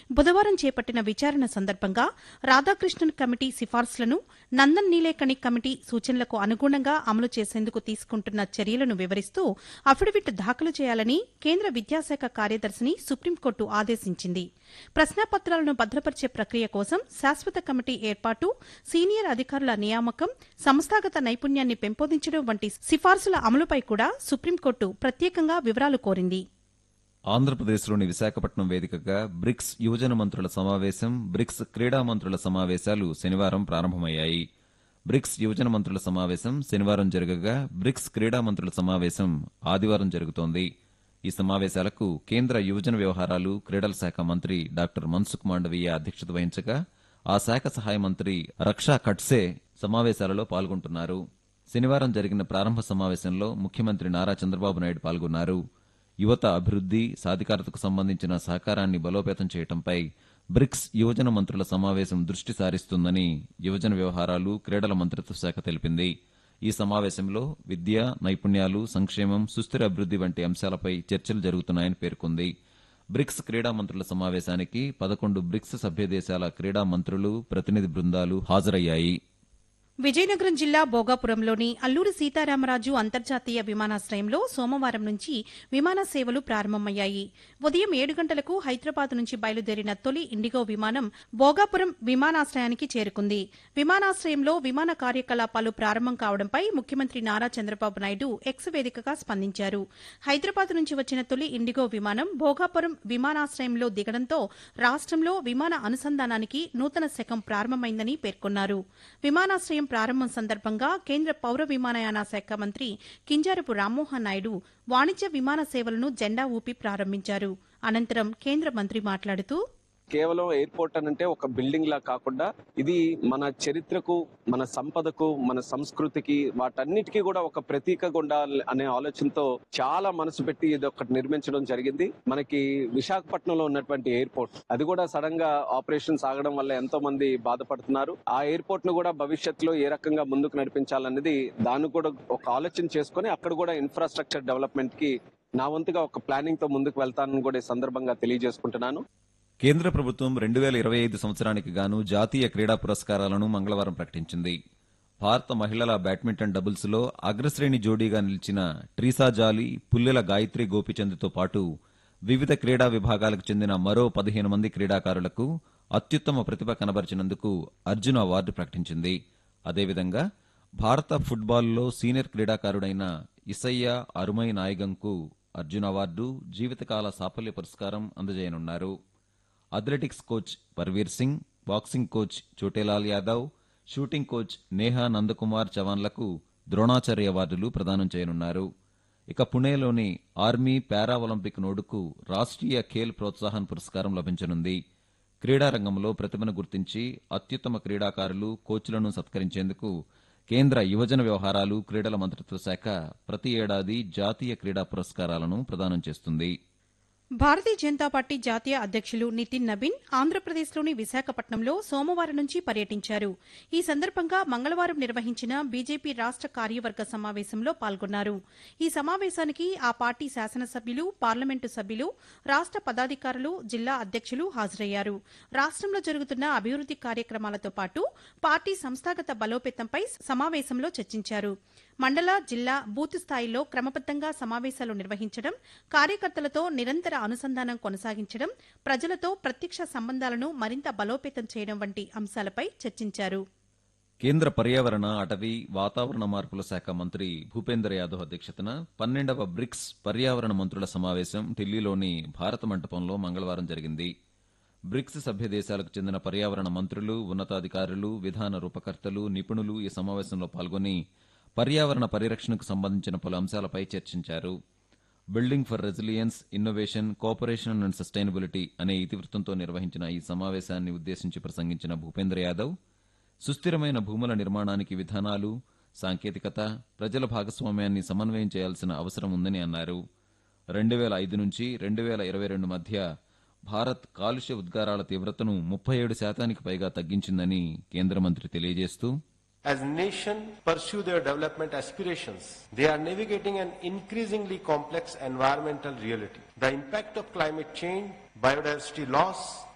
బుధవారం చేపట్టిన విచారణ సందర్భంగా రాధాకృష్ణన్ కమిటీ సిఫార్సులను నందన్ నీలేకణి కమిటీ సూచనలకు అనుగుణంగా అమలు చేసేందుకు తీసుకుంటున్న చర్యలను వివరిస్తూ అఫిడవిట్ దాఖలు చేయాలని కేంద్ర విద్యాశాఖ కార్యదర్శిని సుప్రీంకోర్టు ఆదేశించింది ప్రశ్నాపత్రాలను భద్రపరిచే ప్రక్రియ కోసం శాశ్వత కమిటీ ఏర్పాటు సీనియర్ అధికారుల నియామకం సంస్థాగత నైపుణ్యాన్ని పెంపొందించడం వంటి సిఫార్సుల అమలుపై కూడా సుప్రీంకోర్టు ప్రత్యేకంగా వివరాలు కోరింది ఆంధ్రప్రదేశ్లోని విశాఖపట్నం వేదికగా బ్రిక్స్ యువజన మంత్రుల సమావేశం బ్రిక్స్ క్రీడా మంత్రుల సమావేశాలు శనివారం ప్రారంభమయ్యాయి బ్రిక్స్ యువజన మంత్రుల సమావేశం శనివారం జరగగా బ్రిక్స్ క్రీడా మంత్రుల సమావేశం ఆదివారం జరుగుతోంది ఈ సమావేశాలకు కేంద్ర యువజన వ్యవహారాలు క్రీడల శాఖ మంత్రి డాక్టర్ మన్సుఖ్ మాండవీయ అధ్యక్షత వహించగా ఆ శాఖ సహాయ మంత్రి రక్షా ఖడ్సే సమావేశాలలో పాల్గొంటున్నారు శనివారం జరిగిన ప్రారంభ సమావేశంలో ముఖ్యమంత్రి నారా చంద్రబాబు నాయుడు పాల్గొన్నారు యువత అభివృద్ది సాధికారతకు సంబంధించిన సహకారాన్ని బలోపేతం చేయడంపై బ్రిక్స్ యువజన మంత్రుల సమావేశం దృష్టి సారిస్తుందని యువజన వ్యవహారాలు క్రీడల మంత్రిత్వ శాఖ తెలిపింది ఈ సమావేశంలో విద్య నైపుణ్యాలు సంక్షేమం సుస్థిర అభివృద్ది వంటి అంశాలపై చర్చలు జరుగుతున్నాయని పేర్కొంది బ్రిక్స్ క్రీడా మంత్రుల సమావేశానికి పదకొండు బ్రిక్స్ సభ్య దేశాల క్రీడా మంత్రులు ప్రతినిధి బృందాలు హాజరయ్యాయి విజయనగరం జిల్లా భోగాపురంలోని అల్లూరి సీతారామరాజు అంతర్జాతీయ విమానాశ్రయంలో సోమవారం నుంచి విమాన సేవలు ప్రారంభమయ్యాయి ఉదయం ఏడు గంటలకు హైదరాబాద్ నుంచి బయలుదేరిన తొలి ఇండిగో విమానం భోగాపురం విమానాశ్రయానికి చేరుకుంది విమానాశ్రయంలో విమాన కార్యకలాపాలు ప్రారంభం కావడంపై ముఖ్యమంత్రి నారా చంద్రబాబు నాయుడు ఎక్స్ వేదికగా స్పందించారు హైదరాబాద్ నుంచి వచ్చిన తొలి ఇండిగో విమానం భోగాపురం విమానాశ్రయంలో దిగడంతో రాష్టంలో విమాన అనుసంధానానికి నూతన శకం ప్రారంభమైందని పేర్కొన్నారు విమానాశ్రయం ప్రారంభం సందర్భంగా కేంద్ర పౌర విమానయాన శాఖ మంత్రి కింజారపు రామ్మోహన్ నాయుడు వాణిజ్య విమాన సేవలను జెండా ఊపి ప్రారంభించారు అనంతరం కేంద్ర మంత్రి మాట్లాడుతూ కేవలం ఎయిర్పోర్ట్ అని అంటే ఒక బిల్డింగ్ లా కాకుండా ఇది మన చరిత్రకు మన సంపదకు మన సంస్కృతికి వాటన్నిటికీ కూడా ఒక ప్రతీకగా ఉండాలి అనే ఆలోచనతో చాలా మనసు పెట్టి ఇది ఒకటి నిర్మించడం జరిగింది మనకి విశాఖపట్నంలో ఉన్నటువంటి ఎయిర్పోర్ట్ అది కూడా సడన్ గా ఆపరేషన్ సాగడం వల్ల ఎంతో మంది బాధపడుతున్నారు ఆ ఎయిర్పోర్ట్ ను కూడా భవిష్యత్తులో ఏ రకంగా ముందుకు నడిపించాలనేది దాన్ని కూడా ఒక ఆలోచన చేసుకొని అక్కడ కూడా ఇన్ఫ్రాస్ట్రక్చర్ డెవలప్మెంట్ కి నా వంతుగా ఒక ప్లానింగ్ తో ముందుకు వెళ్తానని కూడా ఈ సందర్భంగా తెలియజేసుకుంటున్నాను కేంద్ర ప్రభుత్వం రెండు వేల ఇరవై ఐదు సంవత్సరానికి గాను జాతీయ క్రీడా పురస్కారాలను మంగళవారం ప్రకటించింది భారత మహిళల బ్యాడ్మింటన్ డబుల్స్ లో అగ్రశ్రేణి జోడీగా నిలిచిన ట్రీసా జాలి పుల్లెల గాయత్రి గోపిచంద్తో పాటు వివిధ క్రీడా విభాగాలకు చెందిన మరో పదిహేను మంది క్రీడాకారులకు అత్యుత్తమ ప్రతిభ కనబరిచినందుకు అర్జున అవార్డు ప్రకటించింది అదేవిధంగా భారత ఫుట్బాల్లో సీనియర్ క్రీడాకారుడైన ఇసయ్య అరుమై నాయగంకు అర్జున అవార్డు జీవితకాల సాఫల్య పురస్కారం అందజేయనున్నారు athletics coach Parvir Singh boxing coach Chhotelal Yadav shooting coach Neha Nandakumar చవాన్లకు ద్రోణాచార్య అవార్డులు ప్రదానం చేయనున్నారు ఇక పుణేలోని ఆర్మీ పారా ఒలింపిక్ నోడుకు రాష్ట్రీయ ఖేల్ ప్రోత్సాహన్ పురస్కారం లభించనుంది క్రీడారంగంలో ప్రతిభను గుర్తించి అత్యుత్తమ క్రీడాకారులు కోచ్లను సత్కరించేందుకు కేంద్ర యువజన వ్యవహారాలు క్రీడల మంత్రిత్వ శాఖ ప్రతి ఏడాది జాతీయ క్రీడా పురస్కారాలను ప్రదానం చేస్తుంది భారతీయ జనతా పార్టీ జాతీయ అధ్యక్షులు నితిన్ నబీన్ ఆంధ్రప్రదేశ్లోని విశాఖపట్నంలో సోమవారం నుంచి పర్యటించారు ఈ సందర్భంగా మంగళవారం నిర్వహించిన బీజేపీ రాష్ట కార్యవర్గ సమావేశంలో పాల్గొన్నారు ఈ సమావేశానికి ఆ పార్టీ శాసనసభ్యులు పార్లమెంటు సభ్యులు రాష్ట పదాధికారులు జిల్లా అధ్యక్షులు హాజరయ్యారు రాష్టంలో జరుగుతున్న అభివృద్ది కార్యక్రమాలతో పాటు పార్టీ సంస్థాగత బలోపేతంపై సమావేశంలో చర్చించారు మండల జిల్లా బూత్ స్థాయిలో క్రమబద్దంగా సమావేశాలు నిర్వహించడం కార్యకర్తలతో నిరంతర అనుసంధానం కొనసాగించడం ప్రజలతో ప్రత్యక్ష సంబంధాలను మరింత బలోపేతం చేయడం వంటి అంశాలపై చర్చించారు కేంద్ర పర్యావరణ అటవీ వాతావరణ మార్పుల శాఖ మంత్రి భూపేందర్ యాదవ్ అధ్యక్షతన పన్నెండవ బ్రిక్స్ పర్యావరణ మంత్రుల సమావేశం ఢిల్లీలోని భారత మంటపంలో మంగళవారం జరిగింది బ్రిక్స్ సభ్య దేశాలకు చెందిన పర్యావరణ మంత్రులు ఉన్నతాధికారులు విధాన రూపకర్తలు నిపుణులు ఈ సమావేశంలో పాల్గొని పర్యావరణ పరిరక్షణకు సంబంధించిన పలు అంశాలపై చర్చించారు building for resilience innovation cooperation and sustainability అనే ఇతివృత్తంతో నిర్వహించిన ఈ సమావేశాన్ని ఉద్దేశించి ప్రసంగించిన భూపేంద్ర యాదవ్ సుస్థిరమైన భూముల నిర్మాణానికి విధానాలు సాంకేతికత ప్రజల భాగస్వామ్యాన్ని సమన్వయం చేయాల్సిన అవసరం ఉందని అన్నారు రెండు వేల ఐదు నుంచి రెండు వేల ఇరవై రెండు మధ్య భారత్ కాలుష్య ఉద్గారాల తీవ్రతను ముప్పై ఏడు శాతానికి పైగా తగ్గించిందని కేంద్ర మంత్రి తెలియజేస్తూ As nations pursue their development aspirations, they are navigating an increasingly complex environmental reality. The impact of climate change, biodiversity loss,